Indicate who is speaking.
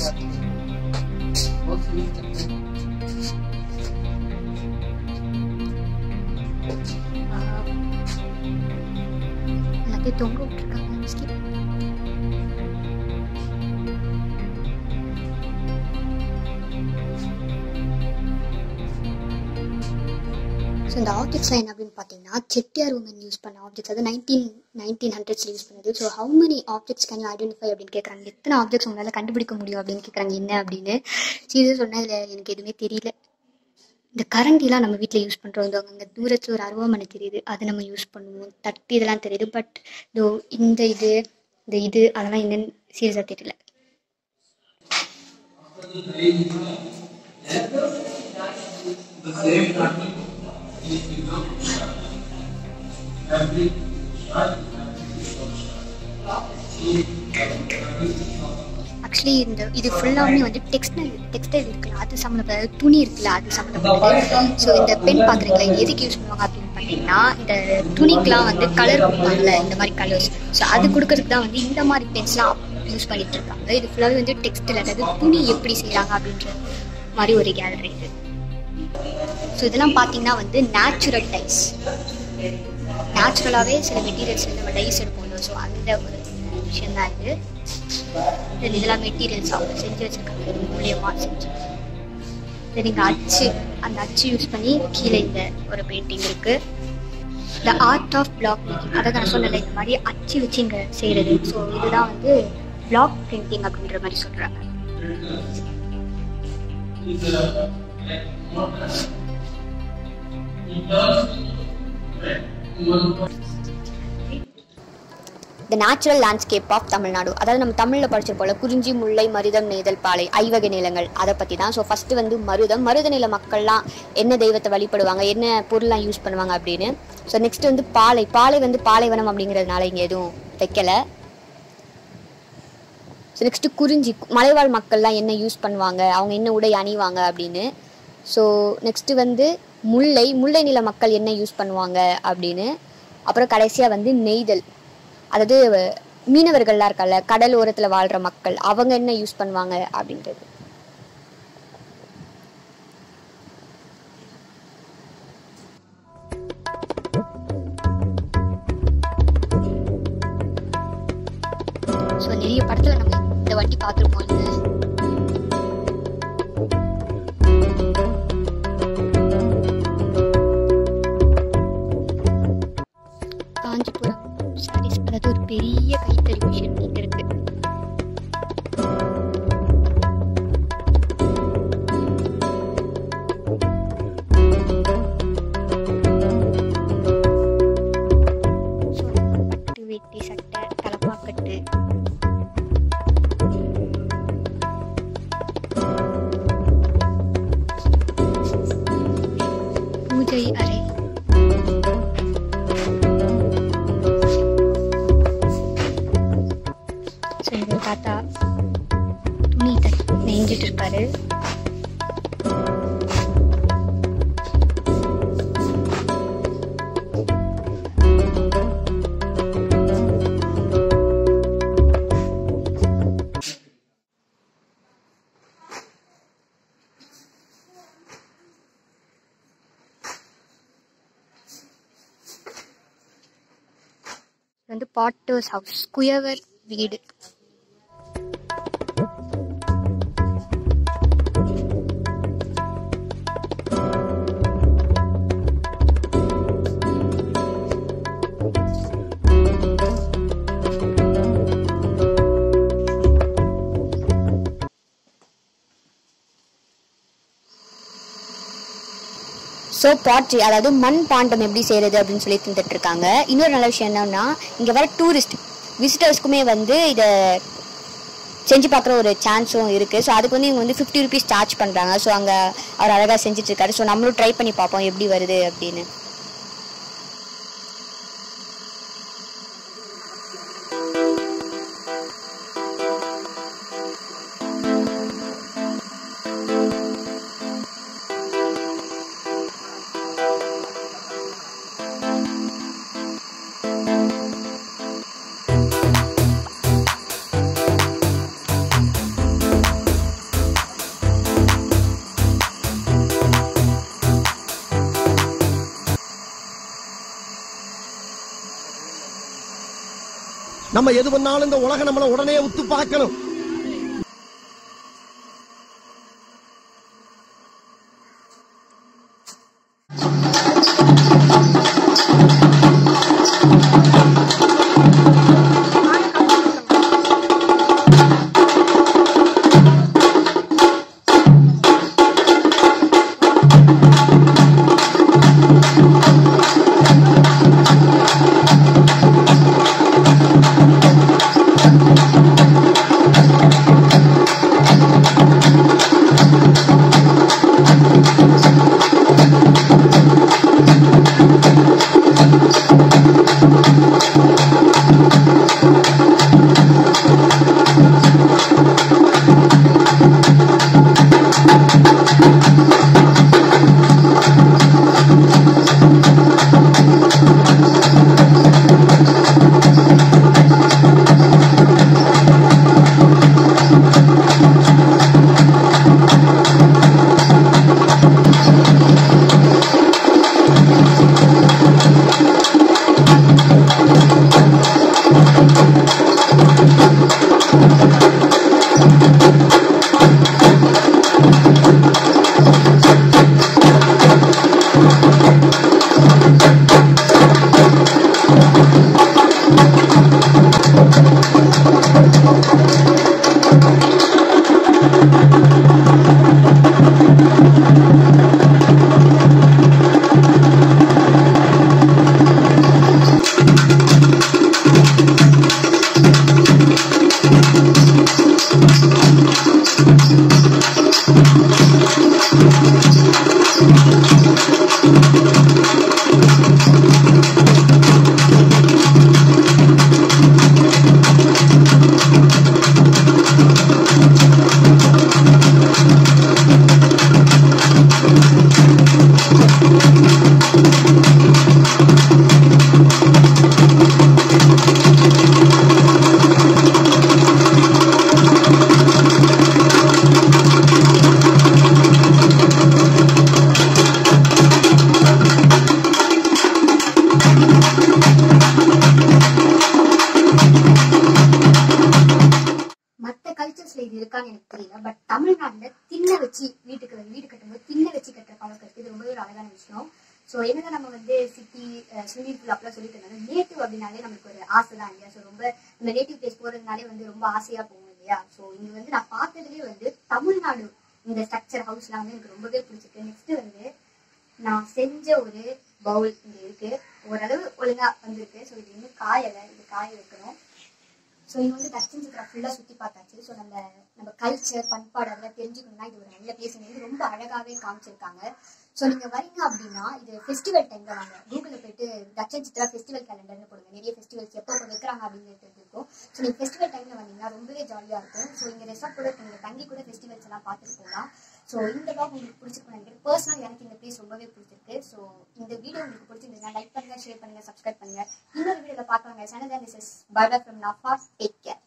Speaker 1: எல்லாத்தையும் தொங்க விட்டுருக்காங்க skip. ஸோ இந்த ஆப்ஜெக்ட்ஸ்லாம் என்ன அப்படின்னு பார்த்தீங்கன்னா செட்டியார் உமன் யூஸ் பண்ண ஆப்ஜெக்ட்ஸ் அது நைன்டீன் நைன்டீன் ஹண்ட்ரட்ஸில் யூஸ் பண்ணது so how many objects can you identify அப்படின்னு கேட்குறாங்க எத்தனை ஆப்ஜெக்ட்ஸ் உங்களால் கண்டுபிடிக்க முடியும் அப்படின்னு கேட்குறாங்க என்ன அப்படின்னு சீரியஸாக சொன்னதில் எனக்கு எதுவுமே தெரியல இந்த கரண்டிலாம் நம்ம வீட்டில் யூஸ் பண்ணுறோம் இந்த அங்கே தூரத்தில் ஒரு அருவாமனை தெரியுது அது நம்ம யூஸ் பண்ணுவோம் தட்டு இதெல்லாம் தெரியுது பட் இதோ இந்த இது இந்த இது அதெல்லாம் என்னன்னு சீரியஸாக தெரியல ஆக்சுவலி இந்த இது ஃபுல்லாமே வந்து டெக்ஸ்டைல் டெக்ஸ்டைல் இருக்குல்ல அது சம்மந்தப்பட்ட துணி இருக்குல்ல அது சம்மந்தப்பட்டது ஸோ இந்த பென் பார்க்குறீங்களா இது எதுக்கு யூஸ் பண்ணுவாங்க அப்படின்னு பார்த்தீங்கன்னா இந்த துணிக்கெலாம் வந்து கலர் கொடுப்பாங்கல்ல இந்த மாதிரி கலர்ஸ் ஸோ அது கொடுக்கறதுக்கு தான் வந்து இந்த மாதிரி பென்ஸ்லாம் யூஸ் பண்ணிட்டு இருக்காங்க இது ஃபுல்லாகவே வந்து டெக்ஸ்டைல் அதாவது துணி எப்படி செய்கிறாங்க அப்படின்ற மாதிரி ஒரு கேலரி இது ஸோ இதெல்லாம் பார்த்தீங்கன்னா வந்து நேச்சுரல் டைஸ் நேச்சுரலாகவே சில மெட்டீரியல்ஸ் நம்ம டைஸ் எடுப்போம் ஸோ அந்த ஒரு விஷயம் தான் இது தென் இதெல்லாம் மெட்டீரியல்ஸ் அவங்க செஞ்சு வச்சிருக்காங்க இது மூலியமாக செஞ்சு தென் இங்கே அச்சு அந்த அச்சு யூஸ் பண்ணி கீழே இந்த ஒரு பெயிண்டிங் இருக்கு the art of block making அதை நான் சொன்னல இந்த மாதிரி அச்சு வச்சு இங்கே செய்கிறது ஸோ இதுதான் வந்து பிளாக் பிரிண்டிங் அப்படின்ற மாதிரி சொல்கிறாங்க the natural landscape of Tamil Nadu அதாவது நம்ம தமிழில் படிச்சிருப்போம்ல குறிஞ்சி முல்லை மருதம் நெய்தல் பாலை ஐவகை நிலங்கள் அதை பற்றி தான் ஸோ ஃபஸ்ட்டு வந்து மருதம் மருத நில மக்கள்லாம் என்ன தெய்வத்தை வழிபடுவாங்க என்ன பொருள்லாம் யூஸ் பண்ணுவாங்க அப்படின்னு ஸோ நெக்ஸ்ட் வந்து பாலை பாலை வந்து பாலைவனம் அப்படிங்கிறதுனால இங்கே எதுவும் வைக்கல ஸோ நெக்ஸ்ட்டு குறிஞ்சி மலைவாழ் மக்கள்லாம் என்ன யூஸ் பண்ணுவாங்க அவங்க என்ன உடை அணிவாங்க அப்படின்னு ஸோ நெக்ஸ்ட்டு வந்து முல்லை முல்லை நில மக்கள் என்ன யூஸ் பண்ணுவாங்க அப்படின்னு அப்புறம் கடைசியாக வந்து நெய்தல் அதாவது மீனவர்கள்லாம் இருக்கல்ல கடல் ஓரத்தில் வாழ்கிற மக்கள் அவங்க என்ன யூஸ் பண்ணுவாங்க அப்படின்றது ஸோ நிறைய படத்தில் நம்ம இந்த வண்டி பார்த்துருப்போம் இல்லை காஞ்சிபுரம் சாரீஸ் அதாவது ஒரு பெரிய கைத்தறி மிஷின் இங்க இருக்கு So, பட்டு வேட்டி சட்டை தலப்பாக்கட்டு பூஜை அறை ஸோ எங்கள் தாத்தா துணி தை நெஞ்சிட்டு இருப்பாரு இது வந்து பாட்டர்ஸ் ஹவுஸ் குயவர் வீடு ஸோ பாட்ரி அதாவது மண் பாண்டம் எப்படி செய்கிறது அப்படின்னு சொல்லி தந்துட்டு இருக்காங்க இன்னொரு நல்ல விஷயம் என்னன்னா இங்கே வர டூரிஸ்ட் விசிட்டர்ஸ்க்குமே வந்து இதை செஞ்சு பார்க்குற ஒரு சான்ஸும் இருக்குது ஸோ அதுக்கு வந்து இவங்க வந்து ஃபிஃப்டி ருபீஸ் சார்ஜ் பண்ணுறாங்க ஸோ அங்கே அவர் அழகாக செஞ்சுட்டு இருக்காரு ஸோ நம்மளும் ட்ரை பண்ணி பார்ப்போம் எப்படி வருது அப்படின்னு
Speaker 2: நம்ம எது பண்ணாலும் இந்த உலகம் நம்மள உடனே உத்து பார்க்கணும்
Speaker 1: மற்ற கல்ச்சர்ஸ்ல இது இருக்கான்னு எனக்கு தெரியல பட் தமிழ்நாட்டுல திண்ணை வச்சு வீட்டுக்கு வந்து வீடு கட்டும்போது திண்ணை வச்சு கட்டுற பழக்கம் இருக்கு இது ரொம்பவே ஒரு அழகான விஷயம் ஸோ என்னதான் நம்ம வந்து சிட்டி ஸ்விம்மிங் பூல் அப்படிலாம் சொல்லிட்டு இருந்தாலும் நேட்டிவ் அப்படின்னாலே நமக்கு ஒரு ஆசை தான் இல்லையா ஸோ ரொம்ப நம்ம நேட்டிவ் பிளேஸ் போறதுனாலே வந்து ரொம்ப ஆசையா போகும் இல்லையா ஸோ இங்க வந்து நான் பார்த்ததுலேயே வந்து தமிழ்நாடு இந்த ஸ்ட்ரக்சர் ஹவுஸ்லாம் வந்து எனக்கு ரொம்பவே பிடிச்சிருக்கு நெக்ஸ்ட் வந்து நான் செஞ்ச ஒரு பவுல் இங்க இருக்கு ஓரளவு ஒழுங்கா வந்திருக்கு ஸோ இது இன்னும் காயலை இது காய வைக்கணும் ஸோ இங்க வந்து தட்சன் சித்ரா ஃபுல்லாக சுற்றி பார்த்தாச்சு ஸோ நம்ம நம்ம கல்ச்சர் பண்பாடு அதெல்லாம் தெரிஞ்சுக்கணும்னா இது ஒரு நல்ல பிளேஸ் வந்து ரொம்ப அழகாகவே காமிச்சிருக்காங்க ஸோ நீங்கள் வரீங்க அப்படின்னா இது ஃபெஸ்டிவல் டைம்ல வாங்க கூகுளில் போயிட்டு தட்சன் சித்ரா ஃபெஸ்டிவல் கேலண்டர்னு போடுங்க நிறைய ஃபெஸ்டிவல்ஸ் எப்போ எப்போ வைக்கிறாங்க அப்படிங்கிறது இருக்கும் ஸோ நீங்கள் ஃபெஸ்டிவல் டைம்ல வந்தீங்கன்னா ரொம்பவே ஜாலியாக இருக்கும் ஸோ இங்கே ரெசார்ட் கூட நீங்கள் தங்கி கூட ஃபெஸ்டிவல்ஸ் எல்லாம் பார்த்துட்டு போகலாம் ஸோ இந்த vlog உங்களுக்கு பிடிச்சிருக்கும் நினைக்கிறேன் பர்சனல் எனக்கு இந்த பிளேஸ் ரொம்பவே பிடிச்சிருக்கு ஸோ இந்த வீடியோ உங்களுக்கு பிடிச்சிருந்ததுன்னா லைக் பண்ணுங்க ஷேர் பண்ணுங்க சப்ஸ்கிரைப் பண்ணுங்க இன்னொரு வீடியோவில் பார்க்கலாங்க channel this is bye bye from Nafa take care